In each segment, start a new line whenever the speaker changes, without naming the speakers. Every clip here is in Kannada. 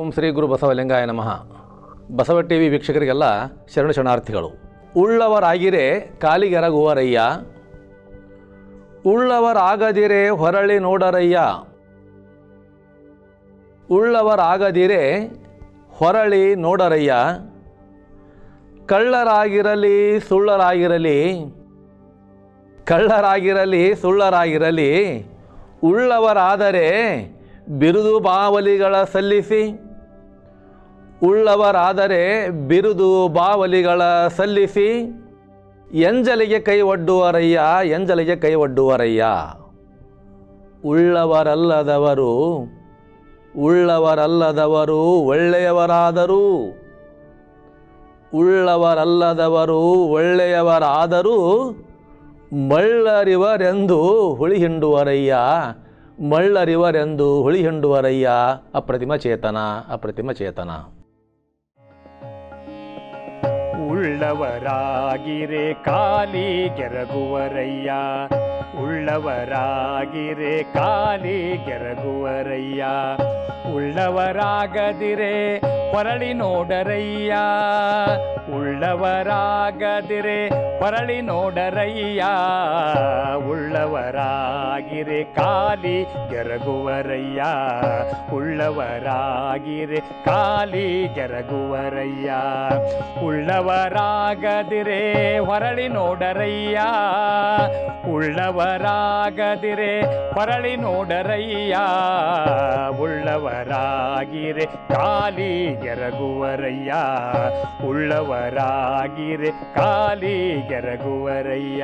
ಓಂ ಶ್ರೀ ಗುರು ಬಸವಲಿಂಗಾಯ ನಮಃ ಬಸವ ಟಿ ವಿ ವೀಕ್ಷಕರಿಗೆಲ್ಲ ಶರಣ ಶರಣಾರ್ಥಿಗಳು ಉಳ್ಳವರಾಗಿರೆ ಕಾಲಿಗೆರಗುವರಯ್ಯ ಉಳ್ಳವರಾಗದಿರೆ ಹೊರಳಿ ನೋಡರಯ್ಯ ಉಳ್ಳವರಾಗದಿರೆ ಹೊರಳಿ ನೋಡರಯ್ಯ ಕಳ್ಳರಾಗಿರಲಿ ಸುಳ್ಳರಾಗಿರಲಿ ಕಳ್ಳರಾಗಿರಲಿ ಸುಳ್ಳರಾಗಿರಲಿ ಉಳ್ಳವರಾದರೆ ಬಿರುದು ಬಾವಲಿಗಳ ಸಲ್ಲಿಸಿ ಉಳ್ಳವರಾದರೆ ಬಿರುದು ಬಾವಲಿಗಳ ಸಲ್ಲಿಸಿ ಎಂಜಲಿಗೆ ಕೈ ಒಡ್ಡುವರಯ್ಯ ಎಂಜಲಿಗೆ ಕೈ ಒಡ್ಡುವರಯ್ಯ ಉಳ್ಳವರಲ್ಲದವರು ಉಳ್ಳವರಲ್ಲದವರು ಒಳ್ಳೆಯವರಾದರೂ ಉಳ್ಳವರಲ್ಲದವರು ಒಳ್ಳೆಯವರಾದರೂ ಮಳ್ಳರಿವರೆಂದು ಹುಳಿ ಹಿಂಡುವರಯ್ಯ ಮಳ್ಳರಿವರೆಂದು ಹುಳಿ ಹಿಂಡುವರಯ್ಯ ಅಪ್ರತಿಮ ಚೇತನ ಅಪ್ರತಿಮ ಚೇತನ
ಉಳ್ಳವರಾಗಿರೆ ಕಾಲಿ ಗೆರಗುವರಯ್ಯ ಉಳ್ಳವರಾಗಿರೆ ಕಾಲಿ ಗೆರಗುವರಯ್ಯ ಉಳ್ಳವರಾಗದಿರೆ ಹೊರಳಿ ನೋಡರಯ್ಯ ಉಳ್ಳವರಾಗದಿರೆ ಹೊರಳಿ ನೋಡರಯ್ಯ ಉಳ್ಳವರಾಗಿರೆ ಕಾಲಿ ಗೆರಗುವರಯ್ಯ ಉಳ್ಳವರಾಗಿರೆ ಕಾಲಿ ಗೆರಗುವರಯ್ಯ ಉಳ್ಳವರಾಗದಿರೆ ಹೊರಳಿ ನೋಡರಯ್ಯ ಉಳ್ಳವರಾಗದಿರೆ ಹೊರಳಿ ನೋಡರಯ್ಯ ಉಳ್ಳವರಾಗಿರೆ ಕಾಲಿ ಗೆರಗುವರಯ್ಯ ಉಳ್ಳವರಾಗಿರೆ ಕಾಲಿ ಗೆರಗುವರಯ್ಯ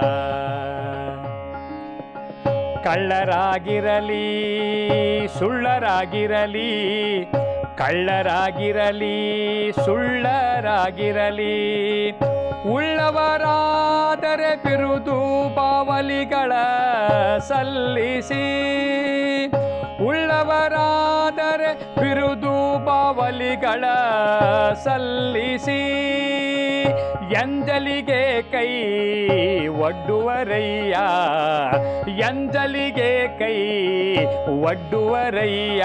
ಕಳ್ಳರಾಗಿರಲಿ ಸುಳ್ಳರಾಗಿರಲಿ ಕಳ್ಳರಾಗಿರಲಿ ಸುಳ್ಳರಾಗಿರಲಿ ಉಳ್ಳವರಾದರೆ ಬಿರುದು ಬಾವಲಿಗಳ ಸಲ್ಲಿಸಿ ಉಳ್ಳವರಾದರೆ ಬಿರುದು ಬಾವಲಿಗಳ ಸಲ್ಲಿಸಿ ಎಂಜಲಿಗೆ ಕೈ ಒಡ್ಡುವರಯ್ಯ ಎಂಜಲಿಗೆ ಕೈ ಒಡ್ಡುವರಯ್ಯ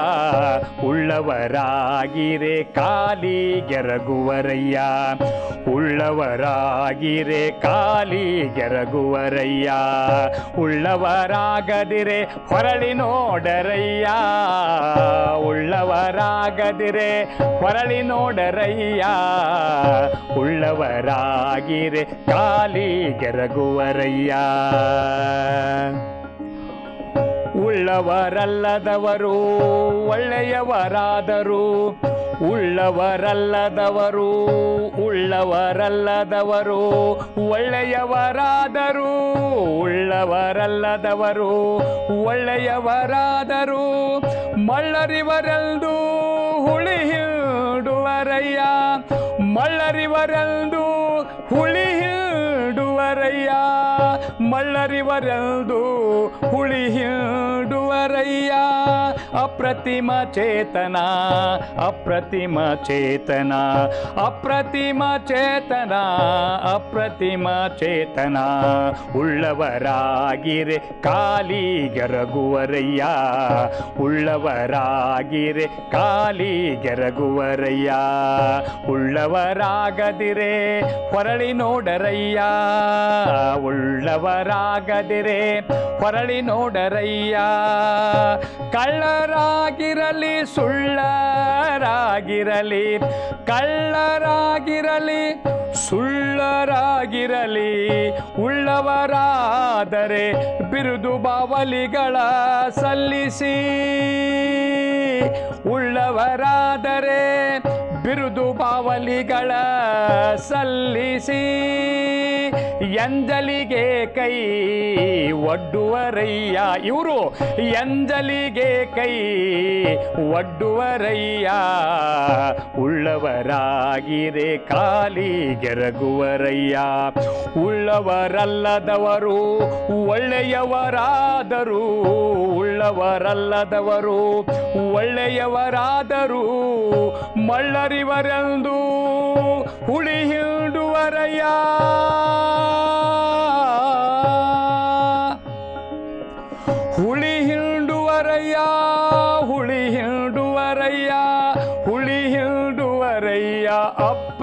ಉಳ್ಳವರಾಗಿರೆ ಕಾಲಿ ಗೆರಗುವರಯ್ಯ ಉಳ್ಳವರಾಗಿರೆ ಕಾಲಿ ಗೆರಗುವರಯ್ಯ ಉಳ್ಳವರಾಗದಿರೆ ಹೊರಳಿ ನೋಡರಯ್ಯ ಉಳ್ಳವರಾಗದಿರೆ ಹೊರಳಿ ನೋಡರಯ್ಯ ಉಳ್ಳವರಾಗಿರೆ ಕಾಲಿ ಗೆರಗುವರಯ್ಯ ಉಳ್ಳವರಲ್ಲದವರು ಒಳ್ಳೆಯವರಾದರು ಉಳ್ಳವರಲ್ಲದವರು ಉಳ್ಳವರಲ್ಲದವರು ಒಳ್ಳೆಯವರಾದರು ಉಳ್ಳವರಲ್ಲದವರು ಒಳ್ಳೆಯವರಾದರು ಮಳ್ಳರಿವರೆಲ್ದು ಹುಳಿ ಹಿಡುವರಯ್ಯ ಮಳ್ಳರಿವರೆಲ್ದು ಹುಳಿ ಹಿಡುವರಯ್ಯ ಮಳ್ಳರಿವರೆಲ್ದು ಹುಳಿ ಹಿಡುವರಯ್ಯ ಅಪ್ರತಿಮ ಚೇತನ ಅಪ್ರತಿಮ ಚೇತನ ಅಪ್ರತಿಮ ಚೇತನ ಅಪ್ರತಿಮ ಚೇತನ ಉಳ್ಳವರಾಗಿರೆ ಕಾಲಿ ಗೆರಗುವರಯ್ಯ ಉಳ್ಳವರಾಗಿರೆ ಕಾಲಿ ಗೆರಗುವರಯ್ಯ ಉಳ್ಳವರಾಗದಿರೆ ಹೊರಳಿ ನೋಡರಯ್ಯ ಉಳ್ಳವರಾಗದಿರೆ ಹೊರಳಿ ನೋಡರಯ್ಯ ಕಳ್ಳರಾಗಿರಲಿ ಸುಳ್ಳರಾಗಿರಲಿ ಕಳ್ಳರಾಗಿರಲಿ ಸುಳ್ಳರಾಗಿರಲಿ ಉಳ್ಳವರಾದರೆ ಬಿರುದು ಬಾವಲಿಗಳ ಸಲ್ಲಿಸಿ ಉಳ್ಳವರಾದರೆ ಬಿರುದು ಬಾವಲಿಗಳ ಸಲ್ಲಿಸಿ ಎಂಜಲಿಗೆ ಕೈ ಒಡ್ಡುವರಯ್ಯ ಇವರು ಎಂಜಲಿಗೆ ಕೈ ಒಡ್ಡುವರಯ್ಯ ಉಳ್ಳವರಾಗಿರೆ ಕಾಲಿ ಗೆರಗುವರಯ್ಯ ಉಳ್ಳವರಲ್ಲದವರು ಒಳ್ಳೆಯವರಾದರು ಉಳ್ಳವರಲ್ಲದವರು ಒಳ್ಳೆಯವರಾದರು ಮಳ್ಳರಿವರೆಂದು ಹುಳಿ ಹಿಂಡುವರಯ್ಯ ಹುಳಿ ಹಿಂಡುವರಯ್ಯ ಹುಳಿ ಹಿಂಡುವರಯ್ಯ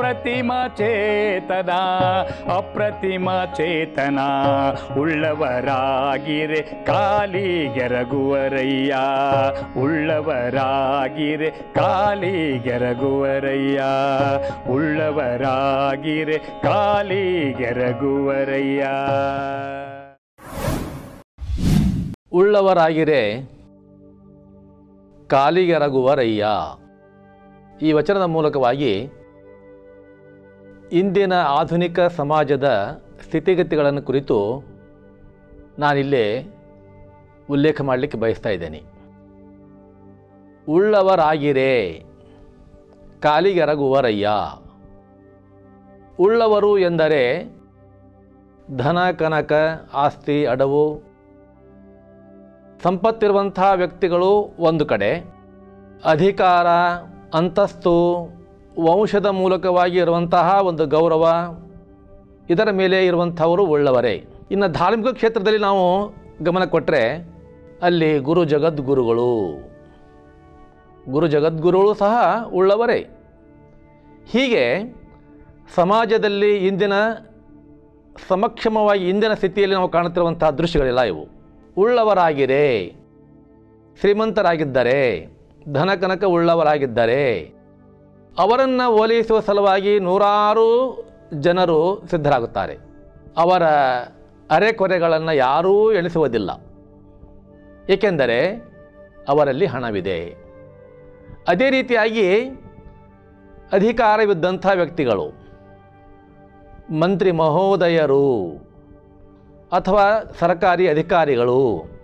ಅಪ್ರತಿಮ ಚೇತನ ಅಪ್ರತಿಮ ಚೇತನ ಉಳ್ಳವರಾಗಿರೆ ಕಾಲಿಗೆರಗುವರಯ್ಯ ಉಳ್ಳವರಾಗಿರೆ ಕಾಲಿಗೆರಗುವರಯ್ಯ ಉಳ್ಳವರಾಗಿರೆ ಕಾಲಿಗೆರಗುವರಯ್ಯ
ಉಳ್ಳವರಾಗಿರೆ ಕಾಲಿಗೆರಗುವರಯ್ಯ ಈ ವಚನದ ಮೂಲಕವಾಗಿ ಇಂದಿನ ಆಧುನಿಕ ಸಮಾಜದ ಸ್ಥಿತಿಗತಿಗಳನ್ನು ಕುರಿತು ನಾನಿಲ್ಲೇ ಉಲ್ಲೇಖ ಮಾಡಲಿಕ್ಕೆ ಬಯಸ್ತಾ ಇದ್ದೇನೆ ಉಳ್ಳವರಾಗಿರೆ ಕಾಲಿಗೆರಗುವರಯ್ಯ ಉಳ್ಳವರು ಎಂದರೆ ಧನ ಕನಕ ಆಸ್ತಿ ಅಡವು ಸಂಪತ್ತಿರುವಂಥ ವ್ಯಕ್ತಿಗಳು ಒಂದು ಕಡೆ ಅಧಿಕಾರ ಅಂತಸ್ತು ವಂಶದ ಮೂಲಕವಾಗಿ ಇರುವಂತಹ ಒಂದು ಗೌರವ ಇದರ ಮೇಲೆ ಇರುವಂಥವರು ಉಳ್ಳವರೇ ಇನ್ನು ಧಾರ್ಮಿಕ ಕ್ಷೇತ್ರದಲ್ಲಿ ನಾವು ಗಮನ ಕೊಟ್ಟರೆ ಅಲ್ಲಿ ಗುರು ಜಗದ್ಗುರುಗಳು ಗುರು ಜಗದ್ಗುರುಗಳು ಸಹ ಉಳ್ಳವರೇ ಹೀಗೆ ಸಮಾಜದಲ್ಲಿ ಇಂದಿನ ಸಮಕ್ಷಮವಾಗಿ ಇಂದಿನ ಸ್ಥಿತಿಯಲ್ಲಿ ನಾವು ಕಾಣುತ್ತಿರುವಂತಹ ದೃಶ್ಯಗಳೆಲ್ಲ ಇವು ಉಳ್ಳವರಾಗಿರೆ ಶ್ರೀಮಂತರಾಗಿದ್ದರೆ ಧನ ಕನಕ ಉಳ್ಳವರಾಗಿದ್ದರೆ ಅವರನ್ನು ಓಲೈಸುವ ಸಲುವಾಗಿ ನೂರಾರು ಜನರು ಸಿದ್ಧರಾಗುತ್ತಾರೆ ಅವರ ಅರೆಕೊರೆಗಳನ್ನು ಯಾರೂ ಎಣಿಸುವುದಿಲ್ಲ ಏಕೆಂದರೆ ಅವರಲ್ಲಿ ಹಣವಿದೆ ಅದೇ ರೀತಿಯಾಗಿ ಅಧಿಕಾರವಿದ್ದಂಥ ವ್ಯಕ್ತಿಗಳು ಮಂತ್ರಿ ಮಹೋದಯರು ಅಥವಾ ಸರ್ಕಾರಿ ಅಧಿಕಾರಿಗಳು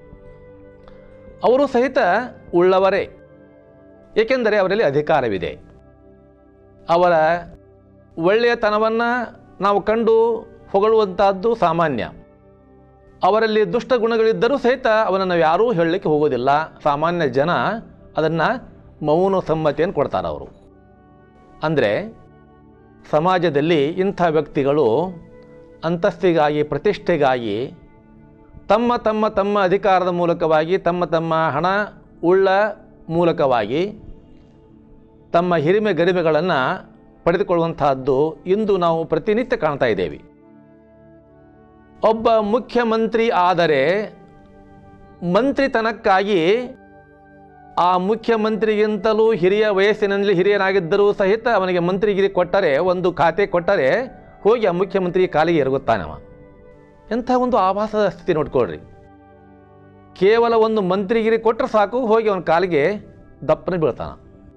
ಅವರು ಸಹಿತ ಉಳ್ಳವರೇ ಏಕೆಂದರೆ ಅವರಲ್ಲಿ ಅಧಿಕಾರವಿದೆ ಅವರ ಒಳ್ಳೆಯತನವನ್ನು ನಾವು ಕಂಡು ಹೊಗಳುವಂತಹದ್ದು ಸಾಮಾನ್ಯ ಅವರಲ್ಲಿ ದುಷ್ಟ ಗುಣಗಳಿದ್ದರೂ ಸಹಿತ ಅವನನ್ನು ಯಾರೂ ಹೇಳಲಿಕ್ಕೆ ಹೋಗೋದಿಲ್ಲ ಸಾಮಾನ್ಯ ಜನ ಅದನ್ನು ಮೌನ ಸಮ್ಮತಿಯನ್ನು ಕೊಡ್ತಾರೆ ಅವರು ಅಂದರೆ ಸಮಾಜದಲ್ಲಿ ಇಂಥ ವ್ಯಕ್ತಿಗಳು ಅಂತಸ್ತಿಗಾಗಿ ಪ್ರತಿಷ್ಠೆಗಾಗಿ ತಮ್ಮ ತಮ್ಮ ತಮ್ಮ ಅಧಿಕಾರದ ಮೂಲಕವಾಗಿ ತಮ್ಮ ತಮ್ಮ ಹಣ ಉಳ್ಳ ಮೂಲಕವಾಗಿ ತಮ್ಮ ಹಿರಿಮೆ ಗರಿಮೆಗಳನ್ನು ಪಡೆದುಕೊಳ್ಳುವಂತಹದ್ದು ಇಂದು ನಾವು ಪ್ರತಿನಿತ್ಯ ಕಾಣ್ತಾ ಇದ್ದೇವೆ ಒಬ್ಬ ಮುಖ್ಯಮಂತ್ರಿ ಆದರೆ ಮಂತ್ರಿತನಕ್ಕಾಗಿ ಆ ಮುಖ್ಯಮಂತ್ರಿಗಿಂತಲೂ ಹಿರಿಯ ವಯಸ್ಸಿನಲ್ಲಿ ಹಿರಿಯನಾಗಿದ್ದರೂ ಸಹಿತ ಅವನಿಗೆ ಮಂತ್ರಿಗಿರಿ ಕೊಟ್ಟರೆ ಒಂದು ಖಾತೆ ಕೊಟ್ಟರೆ ಹೋಗಿ ಆ ಮುಖ್ಯಮಂತ್ರಿ ಕಾಲಿಗೆ ಎರಗುತ್ತಾನವ ಎಂಥ ಒಂದು ಆಭಾಸದ ಸ್ಥಿತಿ ನೋಡ್ಕೊಳ್ರಿ ಕೇವಲ ಒಂದು ಮಂತ್ರಿಗಿರಿ ಕೊಟ್ಟರೆ ಸಾಕು ಹೋಗಿ ಅವನ ಕಾಲಿಗೆ ದಪ್ಪನೆ ಬೀಳ್ತಾನ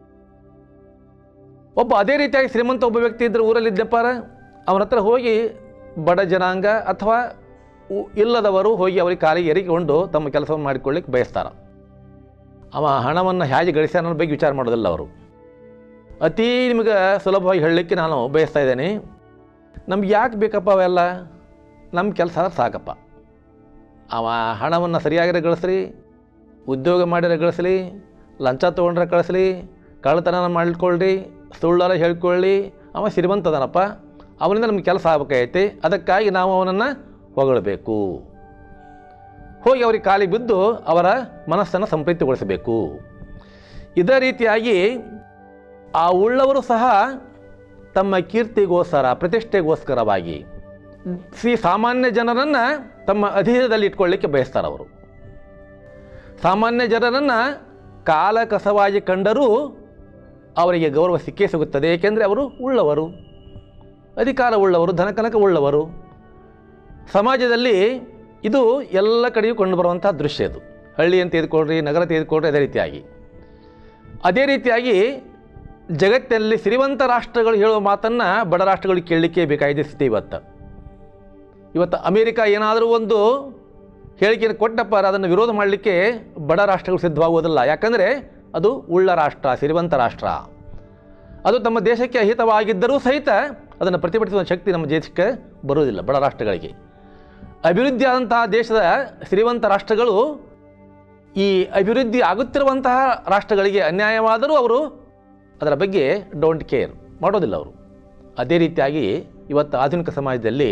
ಒಬ್ಬ ಅದೇ ರೀತಿಯಾಗಿ ಶ್ರೀಮಂತ ಒಬ್ಬ ವ್ಯಕ್ತಿ ಇದ್ದರೆ ಊರಲ್ಲಿದ್ದಪ್ಪಾರ ಅವನ ಹತ್ರ ಹೋಗಿ ಬಡ ಜನಾಂಗ ಅಥವಾ ಉ- ಇಲ್ಲದವರು ಹೋಗಿ ಅವರಿಗೆ ಕಾಲಿಗೆ ಎರಗಿಕೊಂಡು ತಮ್ಮ ಕೆಲಸವನ್ನು ಮಾಡಿಕೊಳ್ಳಿಕ್ಕೆ ಬಯಸ್ತಾರೆ ಅವ ಹಣವನ್ನು ಹೇಗೆ ಗಳಿಸ್ಯಾನ ಅನ್ನೋ ಬಗ್ಗೆ ವಿಚಾರ ಮಾಡೋದಿಲ್ಲ ಅವರು ಅತೀ ನಿಮಗೆ ಸುಲಭವಾಗಿ ಹೇಳಲಿಕ್ಕೆ ನಾನು ಬಯಸ್ತಾ ಇದ್ದೇನೆ ನಮ್ಗೆ ಯಾಕೆ ಬೇಕಪ್ಪ ಅವೆಲ್ಲ ನಮ್ಮ ಕೆಲಸ ಆದ್ರೆ ಸಾಕಪ್ಪ ಅವ ಹಣವನ್ನು ಸರಿಯಾಗಿರೋ ಗಳಿಸ್ರಿ ಉದ್ಯೋಗ ಮಾಡಿದ್ರೆ ಗಳಿಸ್ಲಿ ಲಂಚ ತೊಗೊಂಡ್ರೆ ಕಳಿಸ್ಲಿ ಕಳ್ಳತನ ಮಾಡ್ಕೊಳ್ರಿ ಸುಳ್ಳರ ಹೇಳ್ಕೊಳ್ಳಿ ಅವ ಶ್ರೀಮಂತದನಪ್ಪ ಅವನಿಂದ ನಮ್ಗೆ ಕೆಲಸ ಆಗಬೇಕಾಗೈತಿ ಅದಕ್ಕಾಗಿ ನಾವು ಅವನನ್ನು ಹೊಗಳಬೇಕು ಹೋಗಿ ಅವರಿಗೆ ಕಾಲಿಗೆ ಬಿದ್ದು ಅವರ ಮನಸ್ಸನ್ನು ಸಂಪ್ರೀತಿಗೊಳಿಸಬೇಕು ಇದೇ ರೀತಿಯಾಗಿ ಆ ಉಳ್ಳವರು ಸಹ ತಮ್ಮ ಕೀರ್ತಿಗೋಸ್ಕರ ಪ್ರತಿಷ್ಠೆಗೋಸ್ಕರವಾಗಿ ಶ್ರೀ ಸಾಮಾನ್ಯ ಜನರನ್ನು ತಮ್ಮ ಅಧೀನದಲ್ಲಿ ಇಟ್ಕೊಳ್ಳಿಕ್ಕೆ ಬಯಸ್ತಾರೆ ಅವರು ಸಾಮಾನ್ಯ ಜನರನ್ನು ಕಾಲ ಕಸವಾಗಿ ಕಂಡರೂ ಅವರಿಗೆ ಗೌರವ ಸಿಕ್ಕೇ ಸಿಗುತ್ತದೆ ಏಕೆಂದರೆ ಅವರು ಉಳ್ಳವರು ಅಧಿಕಾರ ಉಳ್ಳವರು ಧನಕನಕ ಉಳ್ಳವರು ಸಮಾಜದಲ್ಲಿ ಇದು ಎಲ್ಲ ಕಡೆಯೂ ಕಂಡುಬರುವಂಥ ದೃಶ್ಯ ಇದು ಹಳ್ಳಿಯನ್ನು ತೆಗೆದುಕೊಳ್ರಿ ನಗರ ತೆಗೆದುಕೊಳ್ರಿ ಅದೇ ರೀತಿಯಾಗಿ ಅದೇ ರೀತಿಯಾಗಿ ಜಗತ್ತಿನಲ್ಲಿ ಶ್ರೀಮಂತ ರಾಷ್ಟ್ರಗಳು ಹೇಳುವ ಮಾತನ್ನು ಬಡ ರಾಷ್ಟ್ರಗಳು ಕೇಳಲಿಕ್ಕೆ ಬೇಕಾಗಿದೆ ಸ್ಥಿತಿ ಇವತ್ತು ಇವತ್ತು ಅಮೇರಿಕ ಏನಾದರೂ ಒಂದು ಹೇಳಿಕೆಯನ್ನು ಕೊಟ್ಟಪ್ಪ ಅದನ್ನು ವಿರೋಧ ಮಾಡಲಿಕ್ಕೆ ಬಡ ರಾಷ್ಟ್ರಗಳು ಸಿದ್ಧವಾಗುವುದಿಲ್ಲ ಯಾಕಂದರೆ ಅದು ಉಳ್ಳ ರಾಷ್ಟ್ರ ಶ್ರೀಮಂತ ರಾಷ್ಟ್ರ ಅದು ತಮ್ಮ ದೇಶಕ್ಕೆ ಅಹಿತವಾಗಿದ್ದರೂ ಸಹಿತ ಅದನ್ನು ಪ್ರತಿಭಟಿಸುವ ಶಕ್ತಿ ನಮ್ಮ ದೇಶಕ್ಕೆ ಬರುವುದಿಲ್ಲ ಬಡ ರಾಷ್ಟ್ರಗಳಿಗೆ ಅಭಿವೃದ್ಧಿ ಆದಂತಹ ದೇಶದ ಶ್ರೀಮಂತ ರಾಷ್ಟ್ರಗಳು ಈ ಅಭಿವೃದ್ಧಿ ಆಗುತ್ತಿರುವಂತಹ ರಾಷ್ಟ್ರಗಳಿಗೆ ಅನ್ಯಾಯವಾದರೂ ಅವರು ಅದರ ಬಗ್ಗೆ ಡೋಂಟ್ ಕೇರ್ ಮಾಡೋದಿಲ್ಲ ಅವರು ಅದೇ ರೀತಿಯಾಗಿ ಇವತ್ತು ಆಧುನಿಕ ಸಮಾಜದಲ್ಲಿ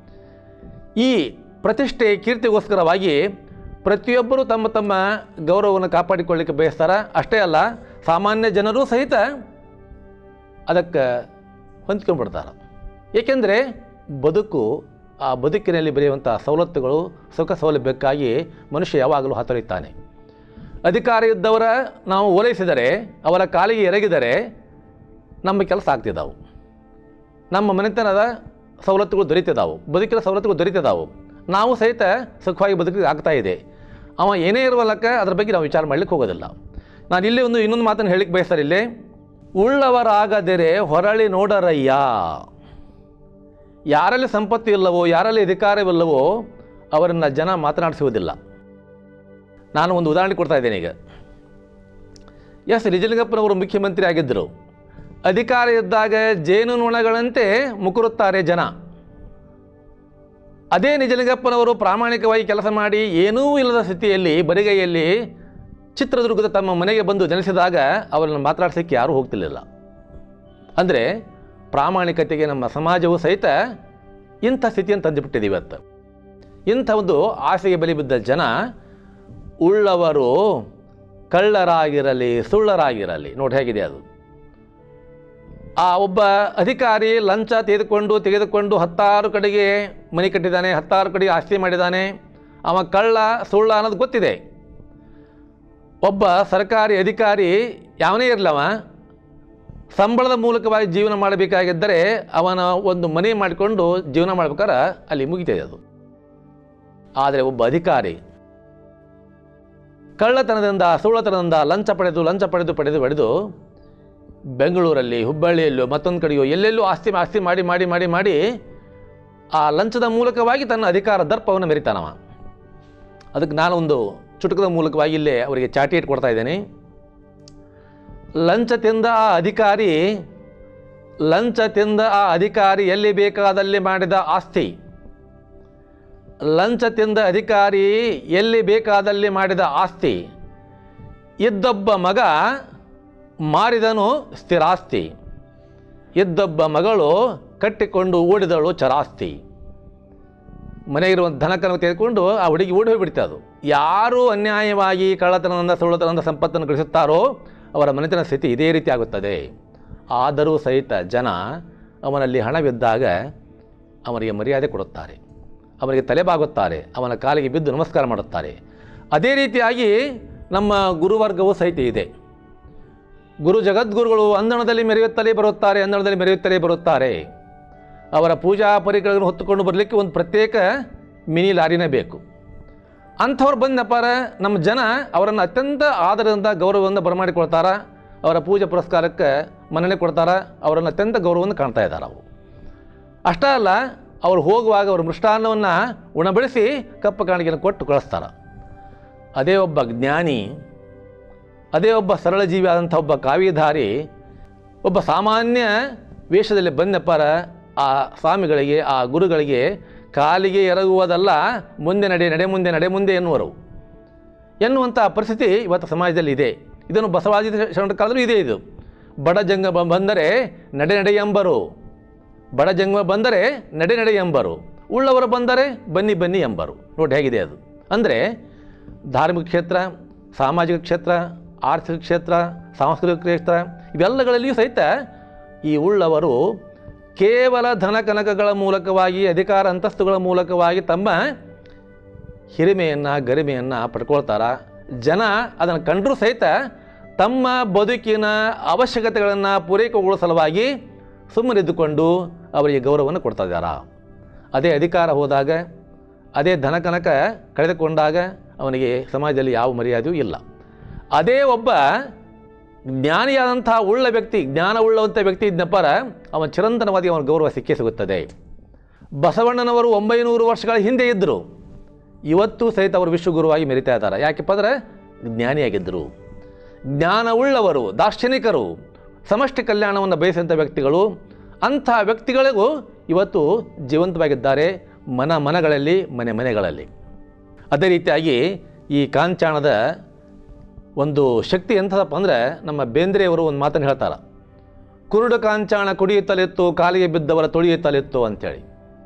ಈ ಪ್ರತಿಷ್ಠೆ ಕೀರ್ತಿಗೋಸ್ಕರವಾಗಿ ಪ್ರತಿಯೊಬ್ಬರೂ ತಮ್ಮ ತಮ್ಮ ಗೌರವವನ್ನು ಕಾಪಾಡಿಕೊಳ್ಳಿಕ್ಕೆ ಬಯಸ್ತಾರೆ ಅಷ್ಟೇ ಅಲ್ಲ ಸಾಮಾನ್ಯ ಜನರೂ ಸಹಿತ ಅದಕ್ಕೆ ಹೊಂದ್ಕೊಂಡ್ಬಿಡ್ತಾರೆ ಏಕೆಂದರೆ ಬದುಕು ಆ ಬದುಕಿನಲ್ಲಿ ಬರೆಯುವಂಥ ಸವಲತ್ತುಗಳು ಸುಖ ಸೌಲಭ್ಯಕ್ಕಾಗಿ ಮನುಷ್ಯ ಯಾವಾಗಲೂ ಹತೊರಿತಾನೆ ಅಧಿಕಾರ ಇದ್ದವರ ನಾವು ಓಲೈಸಿದರೆ ಅವರ ಕಾಲಿಗೆ ಎರಗಿದರೆ ನಮ್ಮ ಕೆಲಸ ಆಗ್ತಿದ್ದಾವು ನಮ್ಮ ಮನೆತನದ ಸವಲತ್ತುಗಳು ದೊರೀತಿದ್ದಾವು ಬದುಕಿನ ಸವಲತ್ತುಗಳು ದೊರೀತಿದ್ದಾವು ನಾವು ಸಹಿತ ಸುಖವಾಗಿ ಬದುಕಿಗೆ ಆಗ್ತಾ ಇದೆ ಅವ ಏನೇ ಇರುವಲ್ಲಕ್ಕ ಅದ್ರ ಬಗ್ಗೆ ನಾವು ವಿಚಾರ ಮಾಡ್ಲಿಕ್ಕೆ ಹೋಗೋದಿಲ್ಲ ನಾನು ಇಲ್ಲಿ ಒಂದು ಇನ್ನೊಂದು ಮಾತನ್ನು ಹೇಳಿಕ್ಕೆ ಬಯಸ್ತಾರೆ ಇಲ್ಲಿ ಉಳ್ಳವರಾಗದಿರೆ ಹೊರಳಿ ನೋಡರಯ್ಯ ಯಾರಲ್ಲಿ ಸಂಪತ್ತು ಇಲ್ಲವೋ ಯಾರಲ್ಲಿ ಅಧಿಕಾರವಿಲ್ಲವೋ ಅವರನ್ನು ಜನ ಮಾತನಾಡಿಸುವುದಿಲ್ಲ ನಾನು ಒಂದು ಉದಾಹರಣೆ ಕೊಡ್ತಾ ಇದ್ದೇನೆ ಈಗ ಎಸ್ ನಿಜಲಿಂಗಪ್ಪನವರು ಮುಖ್ಯಮಂತ್ರಿ ಆಗಿದ್ದರು ಅಧಿಕಾರ ಇದ್ದಾಗ ಜೇನುನೊಣಗಳಂತೆ ಮುಕುರುತ್ತಾರೆ ಜನ ಅದೇ ನಿಜಲಿಂಗಪ್ಪನವರು ಪ್ರಾಮಾಣಿಕವಾಗಿ ಕೆಲಸ ಮಾಡಿ ಏನೂ ಇಲ್ಲದ ಸ್ಥಿತಿಯಲ್ಲಿ ಬರಿಗೈಯಲ್ಲಿ ಚಿತ್ರದುರ್ಗದ ತಮ್ಮ ಮನೆಗೆ ಬಂದು ಜನಿಸಿದಾಗ ಅವರನ್ನು ಮಾತನಾಡಿಸೋಕ್ಕೆ ಯಾರೂ ಹೋಗ್ತಿರ್ಲಿಲ್ಲ ಅಂದರೆ ಪ್ರಾಮಾಣಿಕತೆಗೆ ನಮ್ಮ ಸಮಾಜವು ಸಹಿತ ಇಂಥ ಸ್ಥಿತಿಯನ್ನು ತಂದುಬಿಟ್ಟಿದೆ ಇವತ್ತು ಇಂಥ ಒಂದು ಆಸೆಗೆ ಬಲಿ ಬಿದ್ದ ಜನ ಉಳ್ಳವರು ಕಳ್ಳರಾಗಿರಲಿ ಸುಳ್ಳರಾಗಿರಲಿ ನೋಡಿ ಹೇಗಿದೆ ಅದು ಆ ಒಬ್ಬ ಅಧಿಕಾರಿ ಲಂಚ ತೆಗೆದುಕೊಂಡು ತೆಗೆದುಕೊಂಡು ಹತ್ತಾರು ಕಡೆಗೆ ಮನೆ ಕಟ್ಟಿದ್ದಾನೆ ಹತ್ತಾರು ಕಡೆಗೆ ಆಸ್ತಿ ಮಾಡಿದ್ದಾನೆ ಅವ ಕಳ್ಳ ಸುಳ್ಳ ಅನ್ನೋದು ಗೊತ್ತಿದೆ ಒಬ್ಬ ಸರ್ಕಾರಿ ಅಧಿಕಾರಿ ಯಾವನೇ ಇರಲವ ಸಂಬಳದ ಮೂಲಕವಾಗಿ ಜೀವನ ಮಾಡಬೇಕಾಗಿದ್ದರೆ ಅವನ ಒಂದು ಮನೆ ಮಾಡಿಕೊಂಡು ಜೀವನ ಮಾಡ್ಬೇಕಾದ್ರೆ ಅಲ್ಲಿ ಮುಗಿತದೆ ಅದು ಆದರೆ ಒಬ್ಬ ಅಧಿಕಾರಿ ಕಳ್ಳತನದಿಂದ ಸುಳ್ಳತನದಿಂದ ಲಂಚ ಪಡೆದು ಲಂಚ ಪಡೆದು ಪಡೆದು ಪಡೆದು ಬೆಂಗಳೂರಲ್ಲಿ ಹುಬ್ಬಳ್ಳಿಯಲ್ಲೋ ಮತ್ತೊಂದು ಕಡೆಯೋ ಎಲ್ಲೆಲ್ಲೂ ಆಸ್ತಿ ಆಸ್ತಿ ಮಾಡಿ ಮಾಡಿ ಮಾಡಿ ಮಾಡಿ ಆ ಲಂಚದ ಮೂಲಕವಾಗಿ ತನ್ನ ಅಧಿಕಾರ ದರ್ಪವನ್ನು ಮೆರಿತಾನವ ಅದಕ್ಕೆ ನಾನೊಂದು ಚುಟುಕದ ಮೂಲಕವಾಗಿ ಇಲ್ಲೇ ಅವರಿಗೆ ಚಾಟಿ ಇಟ್ಟು ಕೊಡ್ತಾ ಇದ್ದೇನೆ ಲಂಚ ತಿಂದ ಆ ಅಧಿಕಾರಿ ಲಂಚ ತಿಂದ ಆ ಅಧಿಕಾರಿ ಎಲ್ಲಿ ಬೇಕಾದಲ್ಲಿ ಮಾಡಿದ ಆಸ್ತಿ ಲಂಚ ತಿಂದ ಅಧಿಕಾರಿ ಎಲ್ಲಿ ಬೇಕಾದಲ್ಲಿ ಮಾಡಿದ ಆಸ್ತಿ ಇದ್ದೊಬ್ಬ ಮಗ ಮಾರಿದನು ಸ್ಥಿರಾಸ್ತಿ ಇದ್ದೊಬ್ಬ ಮಗಳು ಕಟ್ಟಿಕೊಂಡು ಓಡಿದಳು ಚರಾಸ್ತಿ ಮನೆಗಿರುವಂಥ ಧನಕನ್ನು ತೆಗೆದುಕೊಂಡು ಆ ಹುಡುಗಿ ಓಡಿ ಹೋಗಿಬಿಡ್ತೆ ಅದು ಯಾರು ಅನ್ಯಾಯವಾಗಿ ಕಳ್ಳತನದಿಂದ ಸುಳ್ಳತನದಿಂದ ಸಂಪತ್ತನ್ನು ಗಳಿಸುತ್ತಾರೋ ಅವರ ಮನೆತನ ಸ್ಥಿತಿ ಇದೇ ರೀತಿ ಆಗುತ್ತದೆ ಆದರೂ ಸಹಿತ ಜನ ಅವನಲ್ಲಿ ಹಣವಿದ್ದಾಗ ಅವನಿಗೆ ಮರ್ಯಾದೆ ಕೊಡುತ್ತಾರೆ ಅವನಿಗೆ ತಲೆಬಾಗುತ್ತಾರೆ ಅವನ ಕಾಲಿಗೆ ಬಿದ್ದು ನಮಸ್ಕಾರ ಮಾಡುತ್ತಾರೆ ಅದೇ ರೀತಿಯಾಗಿ ನಮ್ಮ ಗುರುವರ್ಗವೂ ಸಹಿತ ಇದೆ ಗುರು ಜಗದ್ಗುರುಗಳು ಅಂದಣದಲ್ಲಿ ಮೆರೆಯುತ್ತಲೇ ಬರುತ್ತಾರೆ ಅಂದಣದಲ್ಲಿ ಮೆರೆಯುತ್ತಲೇ ಬರುತ್ತಾರೆ ಅವರ ಪೂಜಾ ಪರಿಕರಗಳನ್ನು ಹೊತ್ತುಕೊಂಡು ಬರಲಿಕ್ಕೆ ಒಂದು ಪ್ರತ್ಯೇಕ ಮಿನಿ ಲಾರಿನೇ ಬೇಕು ಅಂಥವ್ರು ಬಂದಪ್ಪಾರ ನಮ್ಮ ಜನ ಅವರನ್ನು ಅತ್ಯಂತ ಆದರದಿಂದ ಗೌರವದಿಂದ ಬರಮಾಡಿಕೊಳ್ತಾರ ಅವರ ಪೂಜೆ ಪುರಸ್ಕಾರಕ್ಕೆ ಮನ್ನಣೆ ಕೊಡ್ತಾರ ಅವರನ್ನು ಅತ್ಯಂತ ಗೌರವವನ್ನು ಕಾಣ್ತಾ ಇದ್ದಾರೆ ಅವು ಅಷ್ಟೇ ಅಲ್ಲ ಅವ್ರು ಹೋಗುವಾಗ ಅವರು ಮೃಷ್ಟಾನ್ನವನ್ನು ಉಣಬಡಿಸಿ ಕಪ್ಪ ಕಾಣಿಕೆಯನ್ನು ಕೊಟ್ಟು ಕಳಿಸ್ತಾರೆ ಅದೇ ಒಬ್ಬ ಜ್ಞಾನಿ ಅದೇ ಒಬ್ಬ ಸರಳ ಜೀವಿ ಆದಂಥ ಒಬ್ಬ ಕಾವ್ಯಧಾರಿ ಒಬ್ಬ ಸಾಮಾನ್ಯ ವೇಷದಲ್ಲಿ ಬಂದಪ್ಪರ ಆ ಸ್ವಾಮಿಗಳಿಗೆ ಆ ಗುರುಗಳಿಗೆ ಕಾಲಿಗೆ ಎರಗುವುದಲ್ಲ ಮುಂದೆ ನಡೆ ನಡೆ ಮುಂದೆ ನಡೆ ಮುಂದೆ ಎನ್ನುವರು ಎನ್ನುವಂಥ ಪರಿಸ್ಥಿತಿ ಇವತ್ತು ಸಮಾಜದಲ್ಲಿ ಇದೆ ಇದನ್ನು ಬಸವಾದಿ ಶರಣ ಕಾಲದಲ್ಲೂ ಇದೆ ಇದು ಬಡ ಜಂಗಮ ಬಂದರೆ ನಡೆ ನಡೆ ಎಂಬರು ಬಡ ಜಂಗಮ ಬಂದರೆ ನಡೆ ನಡೆ ಎಂಬರು ಉಳ್ಳವರು ಬಂದರೆ ಬನ್ನಿ ಬನ್ನಿ ಎಂಬರು ನೋಡಿ ಹೇಗಿದೆ ಅದು ಅಂದರೆ ಧಾರ್ಮಿಕ ಕ್ಷೇತ್ರ ಸಾಮಾಜಿಕ ಕ್ಷೇತ್ರ ಆರ್ಥಿಕ ಕ್ಷೇತ್ರ ಸಾಂಸ್ಕೃತಿಕ ಕ್ಷೇತ್ರ ಇವೆಲ್ಲಗಳಲ್ಲಿಯೂ ಸಹಿತ ಈ ಉಳ್ಳವರು ಕೇವಲ ಧನ ಕನಕಗಳ ಮೂಲಕವಾಗಿ ಅಧಿಕಾರ ಅಂತಸ್ತುಗಳ ಮೂಲಕವಾಗಿ ತಮ್ಮ ಹಿರಿಮೆಯನ್ನು ಗರಿಮೆಯನ್ನು ಪಡ್ಕೊಳ್ತಾರ ಜನ ಅದನ್ನು ಕಂಡರೂ ಸಹಿತ ತಮ್ಮ ಬದುಕಿನ ಅವಶ್ಯಕತೆಗಳನ್ನು ಪೂರೈಕೆಗೊಳ್ಳುವ ಸಲುವಾಗಿ ಸುಮ್ಮನಿದ್ದುಕೊಂಡು ಅವರಿಗೆ ಗೌರವವನ್ನು ಕೊಡ್ತಾ ಇದ್ದಾರ ಅದೇ ಅಧಿಕಾರ ಹೋದಾಗ ಅದೇ ಧನ ಕನಕ ಕಳೆದುಕೊಂಡಾಗ ಅವನಿಗೆ ಸಮಾಜದಲ್ಲಿ ಯಾವ ಮರ್ಯಾದೆಯೂ ಇಲ್ಲ ಅದೇ ಒಬ್ಬ ಜ್ಞಾನಿಯಾದಂಥ ಉಳ್ಳ ವ್ಯಕ್ತಿ ಜ್ಞಾನ ಉಳ್ಳವಂಥ ವ್ಯಕ್ತಿ ಇದ್ದಪ್ಪರ ಅವನ ಚಿರಂತನವಾದಿ ಅವನ ಗೌರವ ಸಿಕ್ಕೇ ಸಿಗುತ್ತದೆ ಬಸವಣ್ಣನವರು ಒಂಬೈನೂರು ವರ್ಷಗಳ ಹಿಂದೆ ಇದ್ದರು ಇವತ್ತು ಸಹಿತ ಅವರು ವಿಶ್ವಗುರುವಾಗಿ ಮೆರಿತಾ ಇದ್ದಾರೆ ಯಾಕೆಪ್ಪ ಅಂದರೆ ಜ್ಞಾನಿಯಾಗಿದ್ದರು ಜ್ಞಾನವುಳ್ಳವರು ದಾರ್ಶನಿಕರು ಸಮಷ್ಟಿ ಕಲ್ಯಾಣವನ್ನು ಬಯಸಿದಂಥ ವ್ಯಕ್ತಿಗಳು ಅಂಥ ವ್ಯಕ್ತಿಗಳಿಗೂ ಇವತ್ತು ಜೀವಂತವಾಗಿದ್ದಾರೆ ಮನ ಮನಗಳಲ್ಲಿ ಮನೆ ಮನೆಗಳಲ್ಲಿ ಅದೇ ರೀತಿಯಾಗಿ ಈ ಕಾಂಚಾಣದ ಒಂದು ಶಕ್ತಿ ಎಂಥದಪ್ಪ ಅಂದರೆ ನಮ್ಮ ಬೇಂದ್ರೆಯವರು ಒಂದು ಮಾತನ್ನು ಹೇಳ್ತಾರೆ ಕುರುಡು ಕಾಂಚಾಣ ಕುಡಿಯುತ್ತಲಿತ್ತು ಕಾಲಿಗೆ ಬಿದ್ದವರ ತೊಳೆಯುತ್ತಲಿತ್ತು ಅಂಥೇಳಿ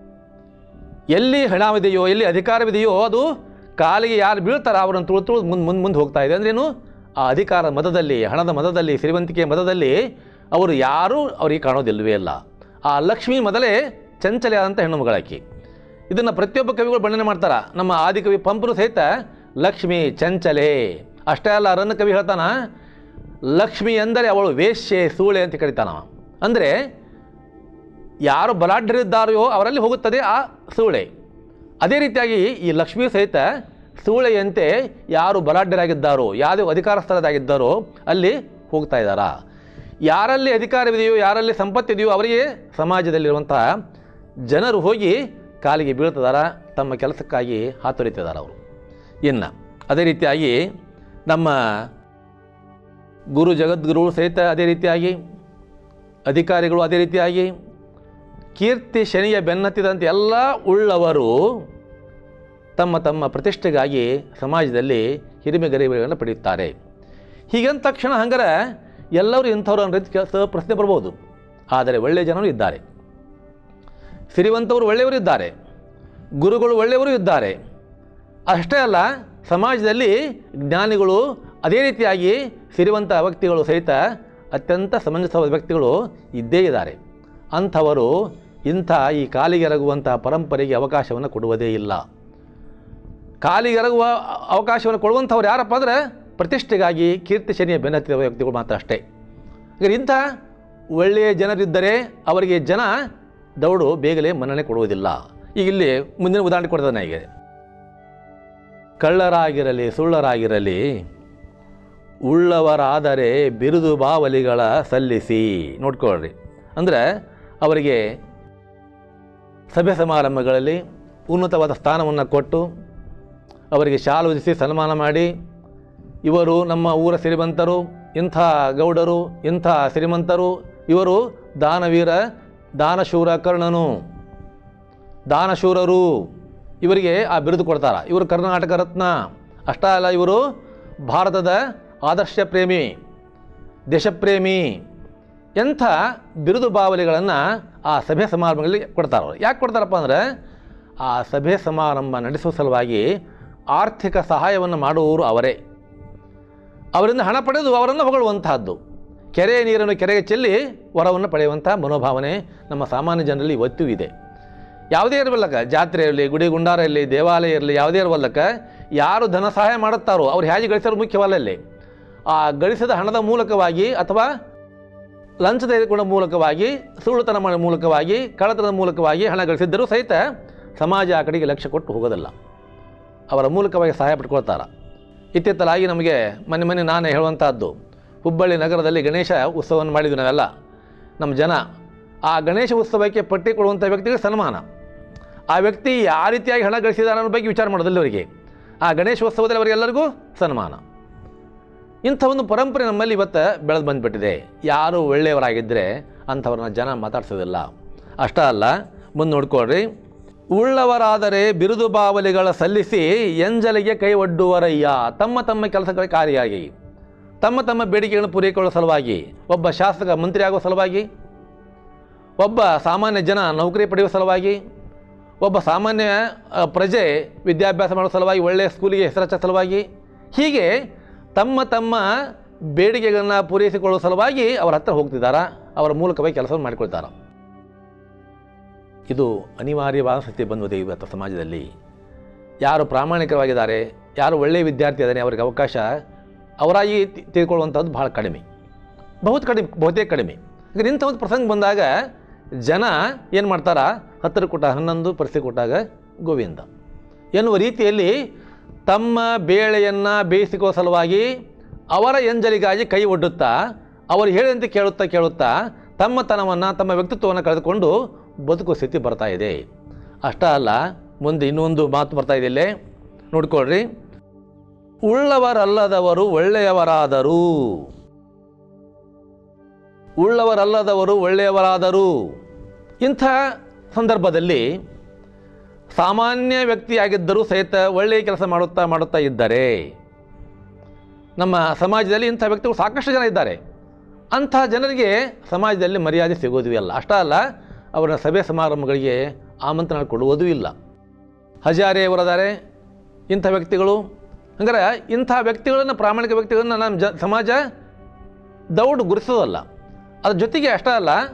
ಎಲ್ಲಿ ಹಣವಿದೆಯೋ ಎಲ್ಲಿ ಅಧಿಕಾರವಿದೆಯೋ ಅದು ಕಾಲಿಗೆ ಯಾರು ಬೀಳ್ತಾರೋ ಅವರನ್ನು ತುಳು ತುಳು ಮುಂದೆ ಮುಂದೆ ಮುಂದೆ ಹೋಗ್ತಾ ಇದೆ ಅಂದ್ರೇನು ಆ ಅಧಿಕಾರ ಮದದಲ್ಲಿ ಹಣದ ಮದದಲ್ಲಿ ಶ್ರೀಮಂತಿಕೆ ಮದದಲ್ಲಿ ಅವರು ಯಾರೂ ಅವರಿಗೆ ಕಾಣೋದಿಲ್ಲವೇ ಇಲ್ಲ ಆ ಲಕ್ಷ್ಮಿ ಮೊದಲೇ ಚಂಚಲೆ ಆದಂಥ ಹೆಣ್ಣು ಮಗಳಾಕಿ ಇದನ್ನು ಪ್ರತಿಯೊಬ್ಬ ಕವಿಗಳು ಬಣ್ಣನೆ ಮಾಡ್ತಾರ ನಮ್ಮ ಆದಿಕವಿ ಪಂಪರು ಸಹಿತ ಲಕ್ಷ್ಮಿ ಚಂಚಲೆ ಅಷ್ಟೇ ಅಲ್ಲ ರನ್ನ ಕವಿ ಹೇಳ್ತಾನ ಲಕ್ಷ್ಮಿ ಎಂದರೆ ಅವಳು ವೇಶ್ಯೆ ಸೂಳೆ ಅಂತ ಕರಿತಾನ ಅವ. ಅಂದರೆ ಯಾರು ಬಲಾಢ್ಯರಿದ್ದಾರೆಯೋ ಅವರಲ್ಲಿ ಹೋಗುತ್ತದೆ ಆ ಸೂಳೆ ಅದೇ ರೀತಿಯಾಗಿ ಈ ಲಕ್ಷ್ಮೀ ಸಹಿತ ಸೂಳೆಯಂತೆ ಯಾರು ಬಲಾಢ್ಯರಾಗಿದ್ದಾರೋ ಯಾವುದೇ ಅಧಿಕಾರಸ್ಥರದಾಗಿದ್ದಾರೋ ಅಲ್ಲಿ ಹೋಗ್ತಾ ಇದ್ದಾರ ಯಾರಲ್ಲಿ ಅಧಿಕಾರವಿದೆಯೋ ಯಾರಲ್ಲಿ ಸಂಪತ್ತಿದೆಯೋ ಅವರಿಗೆ ಸಮಾಜದಲ್ಲಿರುವಂಥ ಜನರು ಹೋಗಿ ಕಾಲಿಗೆ ಬೀಳ್ತಿದಾರ ತಮ್ಮ ಕೆಲಸಕ್ಕಾಗಿ ಹಾತೊರಿತಿದ್ದಾರೆ ಅವರು ಇನ್ನು ಅದೇ ರೀತಿಯಾಗಿ ನಮ್ಮ ಗುರು ಜಗದ್ಗುರುಗಳು ಸಹಿತ ಅದೇ ರೀತಿಯಾಗಿ ಅಧಿಕಾರಿಗಳು ಅದೇ ರೀತಿಯಾಗಿ ಕೀರ್ತಿ ಶನಿಯ ಬೆನ್ನತ್ತಿದಂತೆ ಎಲ್ಲ ಉಳ್ಳವರು ತಮ್ಮ ತಮ್ಮ ಪ್ರತಿಷ್ಠೆಗಾಗಿ ಸಮಾಜದಲ್ಲಿ ಹಿರಿಮೆ ಗರಿಮೆಗಳನ್ನು ಪಡೆಯುತ್ತಾರೆ ಹೀಗಂದ ತಕ್ಷಣ ಹಂಗಾರೆ ಎಲ್ಲರೂ ಇಂಥವ್ರು ಅನ್ನೋ ರೀತಿ ಕೆಲಸ ಪ್ರಶ್ನೆ ಬರ್ಬೋದು ಆದರೆ ಒಳ್ಳೆಯ ಜನರು ಇದ್ದಾರೆ ಸಿರಿವಂತವರು ಒಳ್ಳೆಯವರು ಇದ್ದಾರೆ ಗುರುಗಳು ಒಳ್ಳೆಯವರು ಇದ್ದಾರೆ ಅಷ್ಟೇ ಅಲ್ಲ ಸಮಾಜದಲ್ಲಿ ಜ್ಞಾನಿಗಳು ಅದೇ ರೀತಿಯಾಗಿ ಸಿರಿವಂತ ವ್ಯಕ್ತಿಗಳು ಸಹಿತ ಅತ್ಯಂತ ಸಮಂಜಸವಾದ ವ್ಯಕ್ತಿಗಳು ಇದ್ದೇ ಇದ್ದಾರೆ ಅಂಥವರು ಇಂಥ ಈ ಕಾಲಿಗೆರಗುವಂಥ ಪರಂಪರೆಗೆ ಅವಕಾಶವನ್ನು ಕೊಡುವುದೇ ಇಲ್ಲ ಕಾಲಿಗೆರಗುವ ಅವಕಾಶವನ್ನು ಕೊಡುವಂಥವ್ರು ಯಾರಪ್ಪ ಅಂದರೆ ಪ್ರತಿಷ್ಠೆಗಾಗಿ ಕೀರ್ತಿ ಶನಿಯ ಬೆನ್ನತ್ತಿದ ವ್ಯಕ್ತಿಗಳು ಮಾತ್ರ ಅಷ್ಟೇ ಹಾಗಾದ್ರೆ ಇಂಥ ಒಳ್ಳೆಯ ಜನರಿದ್ದರೆ ಅವರಿಗೆ ಜನ ದೌಡು ಬೇಗನೆ ಮನ್ನಣೆ ಕೊಡುವುದಿಲ್ಲ ಈಗ ಇಲ್ಲಿ ಮುಂದಿನ ಉದಾಹರಣೆ ಕೊಡ್ತದೆ ನನಗೆ ಕಳ್ಳರಾಗಿರಲಿ ಸುಳ್ಳರಾಗಿರಲಿ ಉಳ್ಳವರಾದರೆ ಬಿರುದು ಬಾವಲಿಗಳ ಸಲ್ಲಿಸಿ ನೋಡ್ಕೊಳ್ರಿ ಅಂದರೆ ಅವರಿಗೆ ಸಭೆ ಸಮಾರಂಭಗಳಲ್ಲಿ ಉನ್ನತವಾದ ಸ್ಥಾನವನ್ನು ಕೊಟ್ಟು ಅವರಿಗೆ ಶಾಲು ಹೊದಿಸಿ ಸನ್ಮಾನ ಮಾಡಿ ಇವರು ನಮ್ಮ ಊರ ಶ್ರೀಮಂತರು ಇಂಥ ಗೌಡರು ಇಂಥ ಶ್ರೀಮಂತರು ಇವರು ದಾನವೀರ ದಾನಶೂರ ಕರ್ಣನು ದಾನಶೂರರು ಇವರಿಗೆ ಆ ಬಿರುದು ಕೊಡ್ತಾರ ಇವರು ಕರ್ನಾಟಕ ರತ್ನ ಅಷ್ಟೇ ಅಲ್ಲ ಇವರು ಭಾರತದ ಆದರ್ಶ ಪ್ರೇಮಿ ದೇಶಪ್ರೇಮಿ ಎಂಥ ಬಿರುದು ಬಾವಲಿಗಳನ್ನು ಆ ಸಭೆ ಸಮಾರಂಭಗಳಲ್ಲಿ ಕೊಡ್ತಾರೆ ಅವ್ರು ಯಾಕೆ ಕೊಡ್ತಾರಪ್ಪ ಅಂದರೆ ಆ ಸಭೆ ಸಮಾರಂಭ ನಡೆಸುವ ಸಲುವಾಗಿ ಆರ್ಥಿಕ ಸಹಾಯವನ್ನು ಮಾಡುವವರು ಅವರೇ ಅವರಿಂದ ಹಣ ಪಡೆದು ಅವರನ್ನು ಹೊಗಳುವಂತಹದ್ದು ಕೆರೆ ನೀರನ್ನು ಕೆರೆಗೆ ಚೆಲ್ಲಿ ವರವನ್ನು ಪಡೆಯುವಂಥ ಮನೋಭಾವನೆ ನಮ್ಮ ಸಾಮಾನ್ಯ ಜನರಲ್ಲಿ ಇವತ್ತೂ ಇದೆ ಯಾವುದೇ ಇರಬಲ್ಲಕ ಜಾತ್ರೆ ಇರಲಿ ಗುಡಿ ಗುಂಡಾರ ಇರಲಿ ದೇವಾಲಯ ಇರಲಿ ಯಾವುದೇ ಇರಬಲ್ಲಕ ಯಾರು ಧನ ಸಹಾಯ ಮಾಡುತ್ತಾರೋ ಅವ್ರು ಹೇಗೆ ಗಳಿಸೋರು ಮುಖ್ಯವಲ್ಲ ಇಲ್ಲಿ ಆ ಗಳಿಸಿದ ಹಣದ ಮೂಲಕವಾಗಿ ಅಥವಾ ಲಂಚ ತೆಗೆದುಕೊಂಡ ಮೂಲಕವಾಗಿ ಸುಳ್ಳುತನ ಮಾಡೋ ಮೂಲಕವಾಗಿ ಕಳ್ಳತನದ ಮೂಲಕವಾಗಿ ಹಣ ಗಳಿಸಿದ್ದರೂ ಸಹಿತ ಸಮಾಜ ಆ ಕಡೆಗೆ ಲಕ್ಷ್ಯ ಕೊಟ್ಟು ಹೋಗೋದಿಲ್ಲ ಅವರ ಮೂಲಕವಾಗಿ ಸಹಾಯ ಪಡ್ಕೊಳ್ತಾರೆ ಇತ್ತಿತ್ತಲಾಗಿ ನಮಗೆ ಮೊನ್ನೆ ಮೊನ್ನೆ ನಾನೇ ಹೇಳುವಂಥದ್ದು ಹುಬ್ಬಳ್ಳಿ ನಗರದಲ್ಲಿ ಗಣೇಶ ಉತ್ಸವವನ್ನು ಮಾಡಿದ್ವಿ ನಾವೆಲ್ಲ ನಮ್ಮ ಜನ ಆ ಗಣೇಶ ಉತ್ಸವಕ್ಕೆ ಪಟ್ಟಿ ಕೊಡುವಂಥ ವ್ಯಕ್ತಿಗೆ ಸನ್ಮಾನ ಆ ವ್ಯಕ್ತಿ ಯಾವ ರೀತಿಯಾಗಿ ಹಣ ಗಳಿಸಿದಾರ ಅನ್ನೋ ಬಗ್ಗೆ ವಿಚಾರ ಮಾಡೋದಿಲ್ಲ ಅವರಿಗೆ ಆ ಗಣೇಶೋತ್ಸವದಲ್ಲಿ ಅವರಿಗೆಲ್ಲರಿಗೂ ಸನ್ಮಾನ ಇಂಥ ಒಂದು ಪರಂಪರೆ ನಮ್ಮಲ್ಲಿ ಇವತ್ತು ಬೆಳೆದು ಬಂದುಬಿಟ್ಟಿದೆ ಯಾರು ಒಳ್ಳೆಯವರಾಗಿದ್ದರೆ ಅಂಥವ್ರನ್ನ ಜನ ಮಾತಾಡ್ಸೋದಿಲ್ಲ ಅಷ್ಟೇ ಅಲ್ಲ ಮುಂದೆ ನೋಡ್ಕೊಳ್ರಿ ಉಳ್ಳವರಾದರೆ ಬಿರುದು ಬಾವಲಿಗಳ ಸಲ್ಲಿಸಿ ಎಂಜಲಿಗೆ ಕೈ ಒಡ್ಡುವರಯ್ಯ ತಮ್ಮ ತಮ್ಮ ಕೆಲಸಗಳ ಕಾರ್ಯಾಗಿ ತಮ್ಮ ತಮ್ಮ ಬೇಡಿಕೆಗಳನ್ನು ಪೂರೈಕೊಳ್ಳೋ ಸಲುವಾಗಿ ಒಬ್ಬ ಶಾಸಕ ಮಂತ್ರಿ ಆಗೋ ಸಲುವಾಗಿ ಒಬ್ಬ ಸಾಮಾನ್ಯ ಜನ ನೌಕರಿ ಪಡೆಯುವ ಸಲುವಾಗಿ ಒಬ್ಬ ಸಾಮಾನ್ಯ ಅ, ಪ್ರಜೆ ವಿದ್ಯಾಭ್ಯಾಸ ಮಾಡೋ ಸಲುವಾಗಿ ಒಳ್ಳೆಯ ಸ್ಕೂಲಿಗೆ ಹೆಸರಚ್ಚೋ ಸಲುವಾಗಿ ಹೀಗೆ ತಮ್ಮ ತಮ್ಮ ಬೇಡಿಕೆಗಳನ್ನು ಪೂರೈಸಿಕೊಳ್ಳುವ ಸಲುವಾಗಿ ಅವರ ಹತ್ರ ಹೋಗ್ತಿದ್ದಾರೆ ಅವರ ಮೂಲಕವಾಗಿ ಕೆಲಸವನ್ನು ಮಾಡಿಕೊಳ್ತಾರೆ ಇದು ಅನಿವಾರ್ಯವಾದ ಸ್ಥಿತಿ ಬಂದಿದೆ ಇವತ್ತು ಸಮಾಜದಲ್ಲಿ ಯಾರು ಪ್ರಾಮಾಣಿಕವಾಗಿದ್ದಾರೆ ಯಾರು ಒಳ್ಳೆಯ ವಿದ್ಯಾರ್ಥಿ ಇದ್ದಾನೆ ಅವರಿಗೆ ಅವಕಾಶ ಅವರಾಗಿ ತಿ- ತಿಳ್ಕೊಳ್ಳುವಂಥದ್ದು ಭಾಳ ಕಡಿಮೆ ಬಹುತ್ ಕಡಿಮೆ ಬಹುತೇಕ ಕಡಿಮೆ ಈಗ ಇಂಥ ಒಂದು ಪ್ರಸಂಗ ಬಂದಾಗ ಜನ ಏನು ಮಾಡ್ತಾರ ಹತ್ತರ ಕೊಟ್ಟ ಹನ್ನೊಂದು ಪರಿಸ್ಥಿತಿ ಕೊಟ್ಟಾಗ ಗೋವಿಂದ ಎನ್ನುವ ರೀತಿಯಲ್ಲಿ ತಮ್ಮ ಬೇಳೆಯನ್ನು ಬೇಯಿಸಿಕೋ ಸಲುವಾಗಿ ಅವರ ಎಂಜಲಿಗಾಗಿ ಕೈ ಒಡ್ಡುತ್ತಾ ಅವರು ಹೇಳಿದಂತೆ ಕೇಳುತ್ತಾ ಕೇಳುತ್ತಾ ತಮ್ಮ ತನವನ್ನು ತಮ್ಮ ವ್ಯಕ್ತಿತ್ವವನ್ನು ಕಳೆದುಕೊಂಡು ಬದುಕುವ ಸ್ಥಿತಿ ಬರ್ತಾ ಇದೆ ಅಷ್ಟೇ ಅಲ್ಲ ಮುಂದೆ ಇನ್ನೊಂದು ಮಾತು ಬರ್ತಾ ಇದೆ ಇಲ್ಲೇ ನೋಡ್ಕೊಳ್ರಿ ಉಳ್ಳವರಲ್ಲದವರು ಒಳ್ಳೆಯವರಾದರು ಉಳ್ಳವರಲ್ಲದವರು ಒಳ್ಳೆಯವರಾದರು ಇಂಥ ಸಂದರ್ಭದಲ್ಲಿ ಸಾಮಾನ್ಯ ವ್ಯಕ್ತಿಯಾಗಿದ್ದರೂ ಸಹಿತ ಒಳ್ಳೆಯ ಕೆಲಸ ಮಾಡುತ್ತಾ ಮಾಡುತ್ತಾ ಇದ್ದರೆ ನಮ್ಮ ಸಮಾಜದಲ್ಲಿ ಇಂಥ ವ್ಯಕ್ತಿಗಳು ಸಾಕಷ್ಟು ಜನ ಇದ್ದಾರೆ ಅಂಥ ಜನರಿಗೆ ಸಮಾಜದಲ್ಲಿ ಮರ್ಯಾದೆ ಸಿಗೋದು ಇಲ್ಲ ಅಷ್ಟೇ ಅಲ್ಲ ಅವರ ಸಭೆ ಸಮಾರಂಭಗಳಿಗೆ ಆಮಂತ್ರಣ ಕೊಡುವುದೂ ಇಲ್ಲ ಹಜಾರೆಯವರದಾರೆ ಇಂಥ ವ್ಯಕ್ತಿಗಳು ಹಂಗಾರೆ ಇಂಥ ವ್ಯಕ್ತಿಗಳನ್ನು ಪ್ರಾಮಾಣಿಕ ವ್ಯಕ್ತಿಗಳನ್ನು ನಮ್ಮ ಜ ಸಮಾಜ ದೌಡ್ ಗುರುಸೋದಲ್ಲ ಅದ್ರ ಜೊತೆಗೆ ಅಷ್ಟೇ ಅಲ್ಲ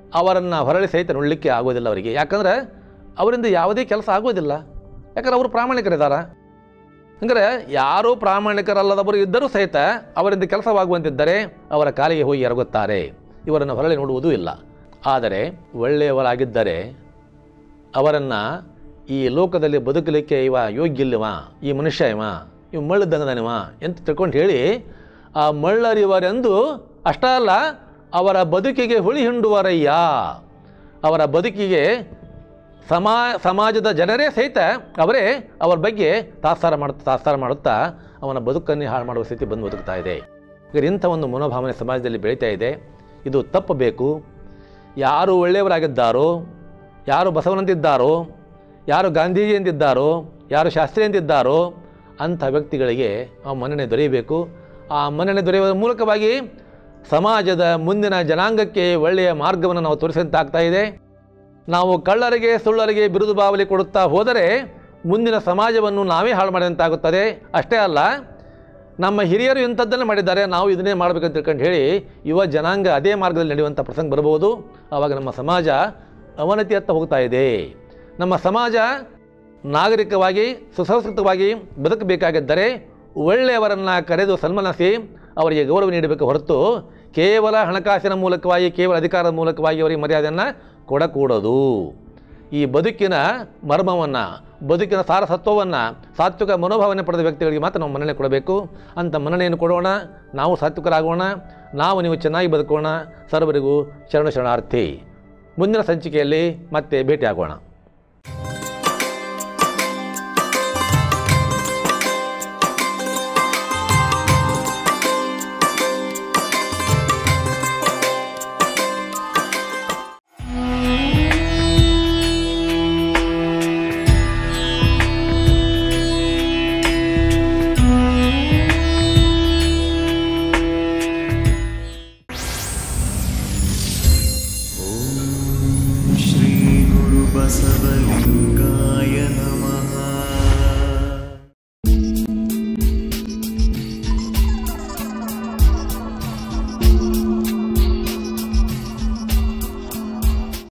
ಅವರನ್ನು ಹೊರಳಿ ಸಹಿತ ನೋಡಲಿಕ್ಕೆ ಆಗೋದಿಲ್ಲ ಅವರಿಗೆ ಯಾಕಂದರೆ ಅವರಿಂದ ಯಾವುದೇ ಕೆಲಸ ಆಗೋದಿಲ್ಲ ಯಾಕಂದ್ರೆ ಅವರು ಪ್ರಾಮಾಣಿಕರಿದ್ದಾರೆ ಅಂದರೆ ಯಾರೂ ಪ್ರಾಮಾಣಿಕರಲ್ಲದವರು ಇದ್ದರೂ ಸಹಿತ ಅವರಿಂದ ಕೆಲಸವಾಗುವಂತಿದ್ದರೆ ಅವರ ಕಾಲಿಗೆ ಹೋಗಿ ಎರಗುತ್ತಾರೆ ಇವರನ್ನು ಹೊರಳಿ ನೋಡುವುದೂ ಇಲ್ಲ ಆದರೆ ಒಳ್ಳೆಯವರಾಗಿದ್ದರೆ ಅವರನ್ನು ಈ ಲೋಕದಲ್ಲಿ ಬದುಕಲಿಕ್ಕೆ ಇವ ಯೋಗ್ಯ ಇಲ್ಲವ ಈ ಮನುಷ್ಯ ಇವ ಇವ ಮಳ್ಳದಂಗದನಿವ ಅಂತ ತಿಳ್ಕೊಂಡು ಹೇಳಿ ಆ ಮಳ್ಳರಿವರೆಂದು ಅಷ್ಟೇ ಅಲ್ಲ ಅವರ ಬದುಕಿಗೆ ಹುಳಿ ಹಿಂಡುವರಯ್ಯ ಅವರ ಬದುಕಿಗೆ ಸಮಾ ಸಮಾಜದ ಜನರೇ ಸಹಿತ ಅವರೇ ಅವರ ಬಗ್ಗೆ ತಾತ್ಸಾರ ಮಾಡುತ್ತಾ ತಾತ್ಸಾರ ಮಾಡುತ್ತಾ ಅವನ ಬದುಕನ್ನೇ ಹಾಳು ಮಾಡುವ ಸ್ಥಿತಿ ಬಂದು ಬದುಕ್ತಾ ಇದೆ ಈಗ ಇಂಥ ಒಂದು ಮನೋಭಾವನೆ ಸಮಾಜದಲ್ಲಿ ಬೆಳೀತಾ ಇದೆ ಇದು ತಪ್ಪಬೇಕು ಯಾರು ಒಳ್ಳೆಯವರಾಗಿದ್ದಾರೋ ಯಾರು ಬಸವನಂತಿದ್ದಾರೋ ಯಾರು ಗಾಂಧೀಜಿ ಅಂತಿದ್ದಾರೋ ಯಾರು ಶಾಸ್ತ್ರಿ ಅಂತಿದ್ದಾರೋ ಅಂಥ ವ್ಯಕ್ತಿಗಳಿಗೆ ಆ ಮನ್ನಣೆ ದೊರೆಯಬೇಕು ಆ ಮನ್ನಣೆ ದೊರೆಯುವ ಮೂಲಕವಾಗಿ ಸಮಾಜದ ಮುಂದಿನ ಜನಾಂಗಕ್ಕೆ ಒಳ್ಳೆಯ ಮಾರ್ಗವನ್ನು ನಾವು ತೋರಿಸಿದಂತಾಗ್ತಾ ಇದೆ ನಾವು ಕಳ್ಳರಿಗೆ ಸುಳ್ಳರಿಗೆ ಬಿರುದು ಬಾವಲಿ ಕೊಡುತ್ತಾ ಹೋದರೆ ಮುಂದಿನ ಸಮಾಜವನ್ನು ನಾವೇ ಹಾಳು ಮಾಡಿದಂತಾಗುತ್ತದೆ ಅಷ್ಟೇ ಅಲ್ಲ ನಮ್ಮ ಹಿರಿಯರು ಇಂಥದ್ದನ್ನು ಮಾಡಿದ್ದಾರೆ ನಾವು ಇದನ್ನೇ ಮಾಡಬೇಕಂತ ತಿಳ್ಕೊಂಡು ಹೇಳಿ ಯುವ ಜನಾಂಗ ಅದೇ ಮಾರ್ಗದಲ್ಲಿ ನಡೆಯುವಂಥ ಪ್ರಸಂಗ ಬರಬಹುದು ಆವಾಗ ನಮ್ಮ ಸಮಾಜ ಅವನತಿಯತ್ತ ಹೋಗ್ತಾ ಇದೆ ನಮ್ಮ ಸಮಾಜ ನಾಗರಿಕವಾಗಿ ಸುಸಂಸ್ಕೃತವಾಗಿ ಬದುಕಬೇಕಾಗಿದ್ದರೆ ಒಳ್ಳೆಯವರನ್ನು ಕರೆದು ಸನ್ಮಾನಿಸಿ ಅವರಿಗೆ ಗೌರವ ನೀಡಬೇಕು ಹೊರತು ಕೇವಲ ಹಣಕಾಸಿನ ಮೂಲಕವಾಗಿ ಕೇವಲ ಅಧಿಕಾರದ ಮೂಲಕವಾಗಿ ಅವರಿಗೆ ಮರ್ಯಾದೆಯನ್ನು ಕೊಡಕೂಡದು ಈ ಬದುಕಿನ ಮರ್ಮವನ್ನು ಬದುಕಿನ ಸಾರಸತ್ವವನ್ನು ಸಾತ್ವಿಕ ಮನೋಭಾವನೆ ಪಡೆದ ವ್ಯಕ್ತಿಗಳಿಗೆ ಮಾತ್ರ ನಾವು ಮನ್ನಣೆ ಕೊಡಬೇಕು ಅಂಥ ಮನ್ನಣೆಯನ್ನು ಕೊಡೋಣ ನಾವು ಸಾತ್ವಿಕರಾಗೋಣ ನಾವು ನೀವು ಚೆನ್ನಾಗಿ ಬದುಕೋಣ ಸರ್ವರಿಗೂ ಶರಣ ಶರಣಾರ್ಥಿ ಮುಂದಿನ ಸಂಚಿಕೆಯಲ್ಲಿ ಮತ್ತೆ ಭೇಟಿಯಾಗೋಣ